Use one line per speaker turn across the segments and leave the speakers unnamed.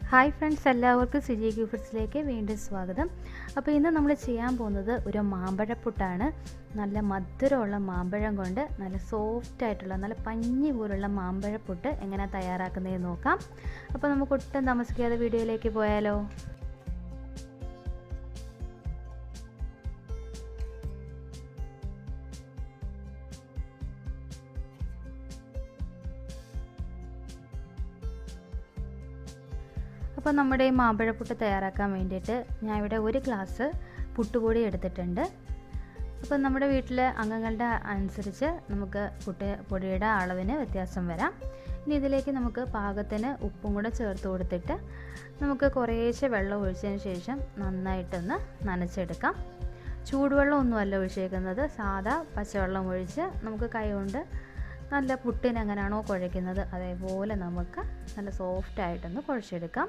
hi friends എല്ലാവർക്കും സിജി ക്യൂഫിഡ്സിലേക്ക് വീണ്ടും സ്വാഗതം അപ്പോൾ ഇന്ന് നമ്മൾ ചെയ്യാൻ പോകുന്നത് ഒരു മാമ്പഴപ്പുട്ടാണ് നല്ല മധുരമുള്ള മാമ്പഴം കൊണ്ട് നല്ല സോഫ്റ്റ് ആയിട്ടുള്ള നല്ല പഞ്ഞി പോലുള്ള മാമ്പഴപ്പുട്ട് എങ്ങനെ തയ്യാറാക്കുന്നതെന്ന് നോക്കാം അപ്പോൾ നമുക്ക് ഒട്ടും താമസിക്കാതെ വീഡിയോയിലേക്ക് പോയാലോ അപ്പോൾ നമ്മുടെ ഈ മാമ്പഴപ്പുട്ട് തയ്യാറാക്കാൻ വേണ്ടിയിട്ട് ഞാൻ ഇവിടെ ഒരു ഗ്ലാസ് പുട്ടുപൊടി എടുത്തിട്ടുണ്ട് അപ്പോൾ നമ്മുടെ വീട്ടിലെ അംഗങ്ങളുടെ അനുസരിച്ച് നമുക്ക് പുട്ട് പൊടിയുടെ അളവിന് വ്യത്യാസം വരാം ഇനി ഇതിലേക്ക് നമുക്ക് പാകത്തിന് ഉപ്പും കൂടെ ചേർത്ത് കൊടുത്തിട്ട് നമുക്ക് കുറേശ്ശെ വെള്ളം ഒഴിച്ചതിന് ശേഷം നന്നായിട്ടൊന്ന് നനച്ചെടുക്കാം ചൂടുവെള്ളം ഒന്നുമല്ല ഒഴിച്ചേക്കുന്നത് സാധാ പച്ചവെള്ളം ഒഴിച്ച് നമുക്ക് കൈകൊണ്ട് നല്ല പുട്ടിന് എങ്ങനെയാണോ കുഴയ്ക്കുന്നത് അതേപോലെ നമുക്ക് നല്ല സോഫ്റ്റായിട്ടൊന്ന് കുഴച്ചെടുക്കാം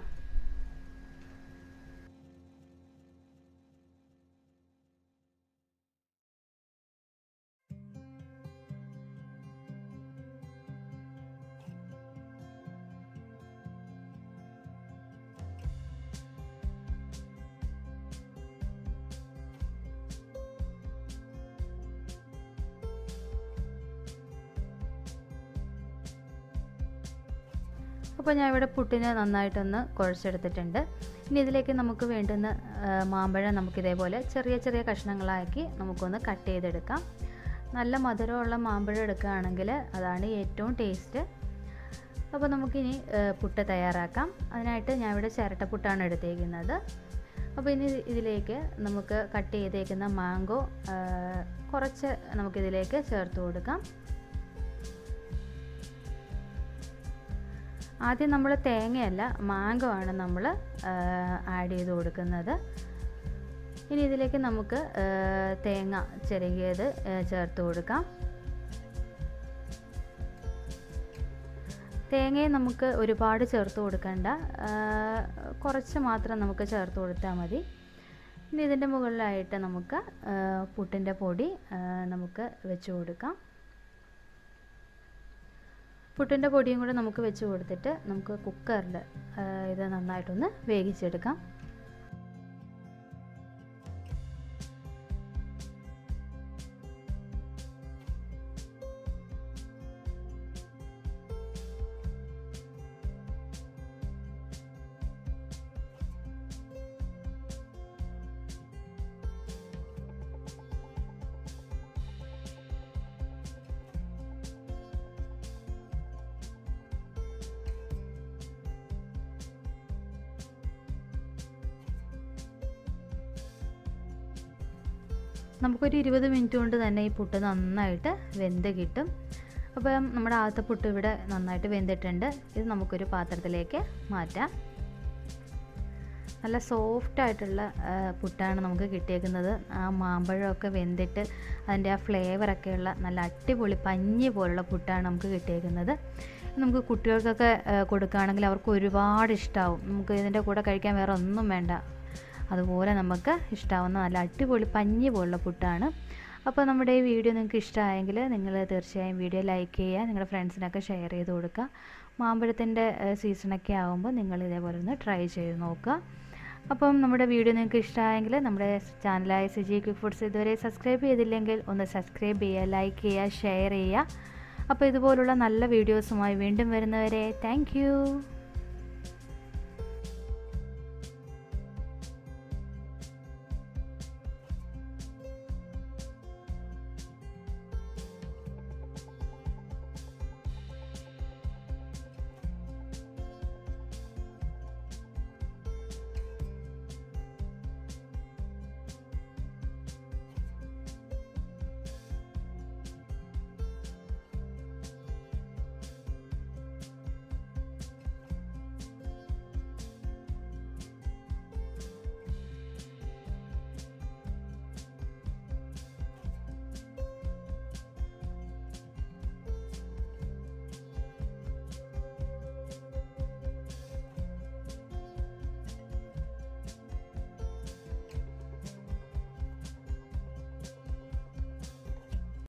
അപ്പോൾ ഞാൻ ഇവിടെ പുട്ടിന് നന്നായിട്ടൊന്ന് കുഴച്ചെടുത്തിട്ടുണ്ട് ഇനി ഇതിലേക്ക് നമുക്ക് വേണ്ടുന്ന മാമ്പഴം നമുക്ക് ഇതേപോലെ ചെറിയ ചെറിയ കഷ്ണങ്ങളാക്കി നമുക്കൊന്ന് കട്ട് ചെയ്തെടുക്കാം നല്ല മധുരമുള്ള മാമ്പഴം എടുക്കുകയാണെങ്കിൽ അതാണ് ഏറ്റവും ടേസ്റ്റ് അപ്പോൾ നമുക്കിനി പുട്ട് തയ്യാറാക്കാം അതിനായിട്ട് ഞാൻ ഇവിടെ ചിരട്ടപ്പുട്ടാണ് എടുത്തേക്കുന്നത് അപ്പോൾ ഇനി ഇതിലേക്ക് നമുക്ക് കട്ട് ചെയ്തേക്കുന്ന മാങ്കോ കുറച്ച് നമുക്കിതിലേക്ക് ചേർത്ത് കൊടുക്കാം ആദ്യം നമ്മൾ തേങ്ങയല്ല മാങ്കോ ആണ് നമ്മൾ ആഡ് ചെയ്ത് കൊടുക്കുന്നത് ഇനി ഇതിലേക്ക് നമുക്ക് തേങ്ങ ചിരകിയത് ചേർത്ത് കൊടുക്കാം തേങ്ങയെ നമുക്ക് ഒരുപാട് ചേർത്ത് കൊടുക്കണ്ട കുറച്ച് മാത്രം നമുക്ക് ചേർത്ത് കൊടുത്താൽ മതി ഇനി ഇതിൻ്റെ മുകളിലായിട്ട് നമുക്ക് പുട്ടിൻ്റെ പൊടി നമുക്ക് വെച്ച് കൊടുക്കാം പുട്ടിൻ്റെ പൊടിയും കൂടെ നമുക്ക് വെച്ച് കൊടുത്തിട്ട് നമുക്ക് കുക്കറിൽ ഇത് നന്നായിട്ടൊന്ന് വേവിച്ചെടുക്കാം നമുക്കൊരു ഇരുപത് മിനിറ്റ് കൊണ്ട് തന്നെ ഈ പുട്ട് നന്നായിട്ട് വെന്ത് കിട്ടും അപ്പം നമ്മുടെ ആദ്യത്തെ പുട്ട് ഇവിടെ നന്നായിട്ട് വെന്തിട്ടുണ്ട് ഇത് നമുക്കൊരു പാത്രത്തിലേക്ക് മാറ്റാം നല്ല സോഫ്റ്റ് ആയിട്ടുള്ള പുട്ടാണ് നമുക്ക് കിട്ടിയേക്കുന്നത് ആ മാമ്പഴമൊക്കെ വെന്തിട്ട് അതിൻ്റെ ആ ഫ്ലേവറൊക്കെയുള്ള നല്ല അടിപൊളി പഞ്ഞി പോലുള്ള പുട്ടാണ് നമുക്ക് കിട്ടിയേക്കുന്നത് നമുക്ക് കുട്ടികൾക്കൊക്കെ കൊടുക്കുകയാണെങ്കിൽ അവർക്ക് ഒരുപാട് ഇഷ്ടമാവും നമുക്ക് ഇതിൻ്റെ കൂടെ കഴിക്കാൻ വേറെ ഒന്നും വേണ്ട അതുപോലെ നമുക്ക് ഇഷ്ടമാവുന്ന നല്ല അടിപൊളി പഞ്ഞി പോലുള്ള പുട്ടാണ് അപ്പോൾ നമ്മുടെ ഈ വീഡിയോ നിങ്ങൾക്ക് ഇഷ്ടമായെങ്കിൽ നിങ്ങൾ തീർച്ചയായും വീഡിയോ ലൈക്ക് ചെയ്യുക നിങ്ങളുടെ ഫ്രണ്ട്സിനൊക്കെ ഷെയർ ചെയ്ത് കൊടുക്കുക മാമ്പഴത്തിൻ്റെ സീസണൊക്കെ ആകുമ്പോൾ നിങ്ങൾ ഇതേപോലെ ഒന്ന് ട്രൈ ചെയ്ത് നോക്കുക അപ്പം നമ്മുടെ വീഡിയോ നിങ്ങൾക്ക് ഇഷ്ടമായെങ്കിൽ നമ്മുടെ ചാനലായ സിജി ക്വിക്ക് ഫുഡ്സ് ഇതുവരെ സബ്സ്ക്രൈബ് ചെയ്തില്ലെങ്കിൽ ഒന്ന് സബ്സ്ക്രൈബ് ചെയ്യുക ലൈക്ക് ചെയ്യുക ഷെയർ ചെയ്യുക അപ്പോൾ ഇതുപോലുള്ള നല്ല വീഡിയോസുമായി വീണ്ടും വരുന്നവരെ താങ്ക്